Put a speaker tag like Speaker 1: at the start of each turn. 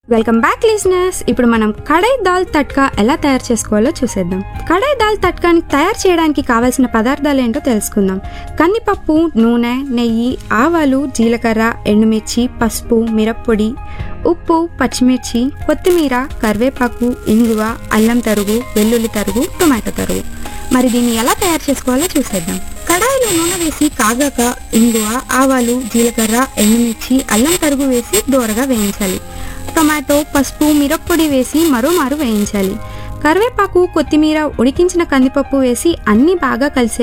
Speaker 1: welcome back listeners ఇప్పుడు మనం కడాయి దాల్ తట్కా ఎలా తయారు చేసుకోవాలో చూసేద్దాం కడాయి దాల్ తట్కాని తయారు చేయడానికి కావాల్సిన పదార్థాలు ఏంటో తెలుసుకుందాం కందిపప్పు నూనె నెయ్యి ఆవాలు జీలకర్ర ఎండుమిర్చి పసుపు మిరప్పొడి ఉప్పు పచ్చిమిర్చి కొత్తిమీర కరివేపాకు ఇంగువ అల్లం తరుగు వెల్లుల్లి తరుగు టొమాటో తరుగు మరి దీన్ని ఎలా తయారు చేసుకోవాలో చూసేద్దాం కడాయిలో నూనె వేసి కాగాక ఇంగువ ఆవాలు జీలకర్ర ఎండుమిర్చి అల్లం తరుగు వేసి దోరగా వేయించాలి టొమాటో పసుపు మిరప్పొడి వేసి మరోమారు వేయించాలి కరివేపాకు కొత్తిమీర ఉడికించిన కందిపప్పు వేసి అన్నీ బాగా కలిసే